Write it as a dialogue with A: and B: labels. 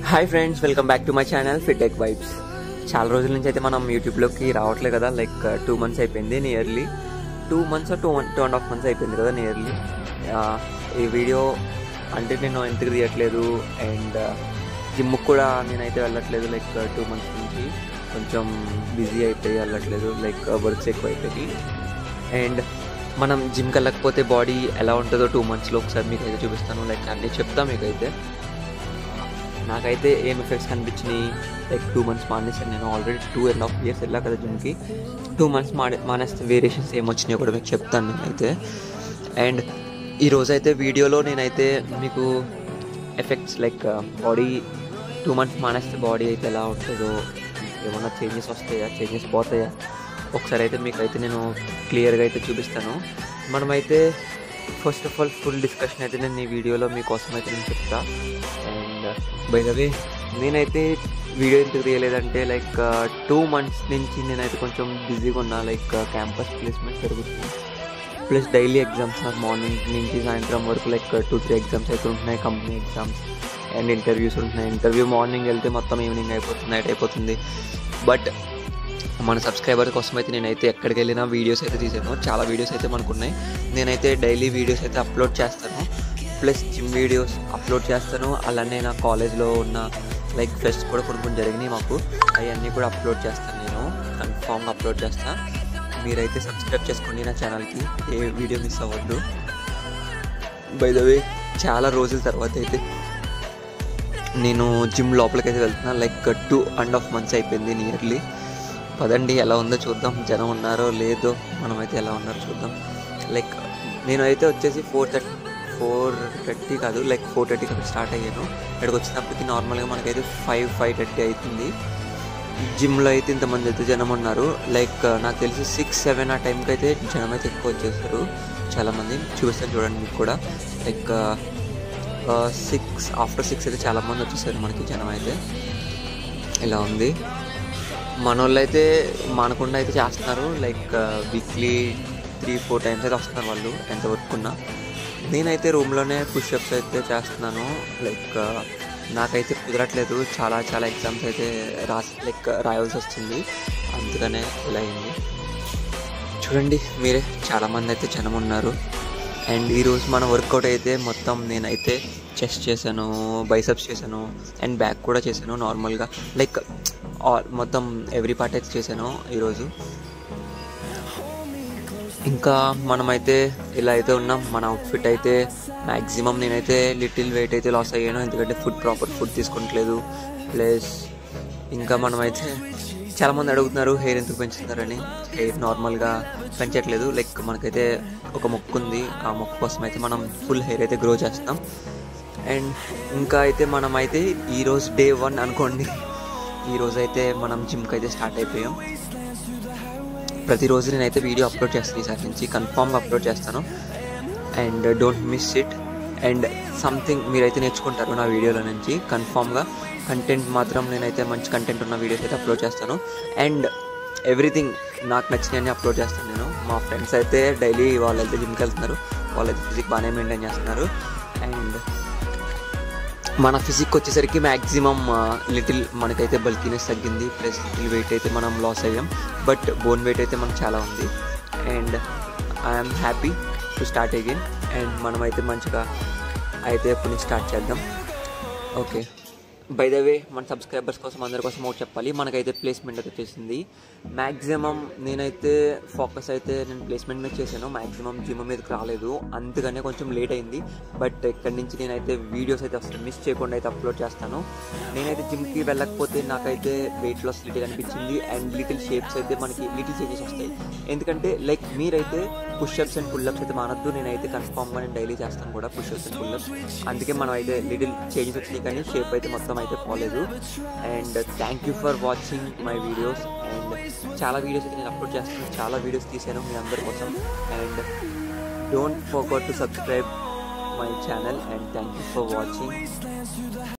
A: hi friends welcome back to my channel fitech vibes చాలా రోజుల నుంచి అయితే మనం యూట్యూబ్లోకి రావట్లేదు కదా లైక్ టూ మంత్స్ అయిపోయింది nearly two months two one two and half months అయిపోయింది కదా నియర్లీ ఈ వీడియో అంటే నేను ఎందుకు తీయట్లేదు అండ్ జిమ్కి కూడా నేనైతే వెళ్ళట్లేదు లైక్ టూ మంత్స్ నుంచి కొంచెం బిజీ అయిపోయి వెళ్ళట్లేదు లైక్ వర్క్స్ ఎక్కువ అయిపోయి అండ్ మనం జిమ్కి వెళ్ళకపోతే బాడీ ఎలా ఉంటుందో టూ మంత్స్లో ఒకసారి మీకు అయితే చూపిస్తాను లైక్ అన్నీ చెప్తా మీకైతే నాకైతే ఏం ఎఫెక్ట్స్ కనిపించినాయి లైక్ టూ మంత్స్ మానేసాను నేను already two and half years వెళ్ళా కదా జిమ్కి టూ మంత్స్ మానే మానేస్తే వేరియేషన్స్ ఏమొచ్చినాయో కూడా మీకు చెప్తాను నేనైతే అండ్ ఈరోజు అయితే వీడియోలో నేనైతే మీకు effects like body two months మానేస్తే బాడీ అయితే ఎలా ఉంటుందో ఏమన్నా చేంజెస్ వస్తాయా చేంజెస్ పోతాయా ఒకసారి అయితే మీకు అయితే నేను క్లియర్గా అయితే చూపిస్తాను మనమైతే first of all full discussion అయితే నేను ఈ వీడియోలో మీకోసం అయితే నేను చెప్తా అండ్ బై ద వే నేనైతే వీడియో ఎందుకు తీయలేదంటే లైక్ టూ మంత్స్ నుంచి నేనైతే కొంచెం బిజీగా ఉన్నా లైక్ క్యాంపస్ ప్లేస్మెంట్ జరుగుతుంది ప్లస్ డైలీ ఎగ్జామ్స్ నాకు మార్నింగ్ నుంచి సాయంత్రం వరకు లైక్ టూ త్రీ ఎగ్జామ్స్ అయితే ఉంటున్నాయి కంపెనీ ఎగ్జామ్స్ అండ్ ఇంటర్వ్యూస్ ఉంటున్నాయి ఇంటర్వ్యూ మార్నింగ్ వెళ్తే మొత్తం ఈవినింగ్ అయిపోతుంది నైట్ అయిపోతుంది బట్ మన సబ్స్క్రైబర్ కోసం అయితే నేనైతే ఎక్కడికి వెళ్ళినా వీడియోస్ అయితే తీసాను చాలా వీడియోస్ అయితే మనకు ఉన్నాయి నేనైతే డైలీ వీడియోస్ అయితే అప్లోడ్ చేస్తాను ప్లస్ జిమ్ వీడియోస్ అప్లోడ్ చేస్తాను అలానే నా కాలేజ్లో ఉన్న లైక్ ఫెస్ట్ కూడా కొన్ని కొన్ని జరిగినాయి మాకు అవన్నీ కూడా అప్లోడ్ చేస్తాను నేను కన్ఫామ్గా అప్లోడ్ చేస్తాను మీరైతే సబ్స్క్రైబ్ చేసుకోండి నా ఛానల్కి ఏ వీడియో మిస్ అవ్వద్దు బై ద వే చాలా రోజుల తర్వాత అయితే నేను జిమ్ లోపలికి అయితే వెళ్తున్నాను like two and half months అయిపోయింది నియర్లీ పదండి ఎలా ఉందో చూద్దాం జనం ఉన్నారో లేదో మనమైతే ఎలా ఉన్నారో చూద్దాం లైక్ నేను అయితే వచ్చేసి ఫోర్ థర్టీ ఫోర్ థర్టీ కాదు లైక్ ఫోర్ థర్టీకి అక్కడ స్టార్ట్ అయ్యాను ఇక్కడికి వచ్చినప్పటికి నార్మల్గా మనకైతే ఫైవ్ ఫైవ్ థర్టీ అవుతుంది జిమ్లో అయితే ఇంతమంది అయితే జనం ఉన్నారు లైక్ నాకు తెలిసి సిక్స్ సెవెన్ ఆ టైంకి అయితే జనం అయితే ఎక్కువ వచ్చేస్తారు చాలామంది చూపిస్తాను చూడండి మీకు కూడా లైక్ సిక్స్ ఆఫ్టర్ సిక్స్ అయితే చాలామంది వచ్చేసారు మనకి జనం అయితే ఇలా ఉంది మన వాళ్ళు అయితే మానకుండా అయితే చేస్తున్నారు like weekly three four times అయితే వస్తున్నారు వాళ్ళు ఎంత వర్కున్నా నేనైతే రూమ్లోనే పుషప్స్ అయితే చేస్తున్నాను లైక్ నాకైతే కుదరట్లేదు చాలా చాలా ఎగ్జామ్స్ అయితే రాసి లైక్ రాయాల్సి వస్తుంది అందుకనే ఇలా అయింది చూడండి మీరే చాలామంది అయితే జనం ఉన్నారు అండ్ ఈరోజు మన వర్కౌట్ అయితే మొత్తం నేనైతే చెస్ట్ చేశాను బైసప్స్ చేశాను అండ్ బ్యాక్ కూడా చేశాను నార్మల్గా లైక్ ఆల్ మొత్తం ఎవ్రీ పార్ట్ అయితే చేశాను ఈరోజు ఇంకా మనమైతే ఇలా అయితే ఉన్నాం మన అవుట్ఫిట్ అయితే మ్యాక్సిమం నేనైతే లిటిల్ వెయిట్ అయితే లాస్ అయ్యాను ఎందుకంటే ఫుడ్ ప్రాపర్ ఫుడ్ తీసుకోవట్లేదు ప్లస్ ఇంకా మనమైతే చాలామంది అడుగుతున్నారు హెయిర్ ఎందుకు పెంచుతున్నారని హెయిర్ నార్మల్గా పెంచట్లేదు లైక్ మనకైతే ఒక మొక్కు ఉంది ఆ మొక్కు కోసం అయితే మనం ఫుల్ హెయిర్ అయితే గ్రో చేస్తాం అండ్ ఇంకా అయితే మనం అయితే ఈరోజు డే వన్ అనుకోండి ఈరోజు అయితే మనం జిమ్కి అయితే స్టార్ట్ అయిపోయాం ప్రతిరోజు నేనైతే వీడియో అప్లోడ్ చేస్తాను ఈసారి నుంచి కన్ఫామ్గా అప్లోడ్ చేస్తాను and don't miss it and something మీరైతే నేర్చుకుంటారు నా వీడియోలో నుంచి కన్ఫామ్గా కంటెంట్ మాత్రం నేనైతే మంచి కంటెంట్ ఉన్న వీడియోస్ అయితే అప్లోడ్ చేస్తాను అండ్ ఎవ్రీథింగ్ నాకు నచ్చినవి అప్లోడ్ చేస్తాను నేను మా ఫ్రెండ్స్ అయితే డైలీ వాళ్ళైతే జిమ్కి వెళ్తున్నారు వాళ్ళైతే ఫిజిక్ బాగానే మెయింటైన్ చేస్తున్నారు అండ్ మన ఫిజిక్ వచ్చేసరికి మ్యాక్సిమం లిటిల్ మనకైతే బల్కీనెస్ తగ్గింది ప్లస్ లిటిల్ వెయిట్ అయితే మనం లాస్ అయ్యాం బట్ బోన్ వెయిట్ అయితే మనకు చాలా ఉంది and I'm happy to start again and మనమైతే మంచిగా అయితే ఎప్పటి నుంచి స్టార్ట్ చేద్దాం ఓకే బై ద వే మన సబ్స్క్రైబర్స్ కోసం అందరి కోసం ఒకటి చెప్పాలి మనకైతే ప్లేస్మెంట్ అయితే వచ్చేసింది మ్యాక్సిమం నేనైతే ఫోకస్ అయితే నేను ప్లేస్మెంట్ మీద చేశాను మ్యాక్సిమం జిమ్ మీదకి రాలేదు అందుకనే కొంచెం లేట్ అయింది బట్ ఇక్కడి నుంచి నేనైతే వీడియోస్ అయితే అసలు మిస్ చేయకుండా అయితే అప్లోడ్ చేస్తాను నేనైతే జిమ్కి వెళ్ళకపోతే నాకైతే వెయిట్ లాస్ లిటిల్ అనిపించింది అండ్ లిటిల్ షేప్స్ అయితే మనకి లిటిల్ చేంజెస్ వస్తాయి ఎందుకంటే లైక్ మీరైతే పుషప్స్ అండ్ పుల్లప్స్ అయితే మానద్దు నేనైతే కన్ఫామ్గా నేను డైలీ చేస్తాను కూడా పుషప్స్ అండ్ పుల్లప్స్ అందుకే మనం అయితే లిటిల్ చేంజెస్ వచ్చినాయి కానీ షేప్ అయితే మొత్తం అయితే పోలేదు and thank you for watching my videos and చాలా వీడియోస్ అయితే నేను అప్లోడ్ చేస్తాను చాలా వీడియోస్ తీసాను మీ అందరి కోసం and don't forget to subscribe my channel and thank you for watching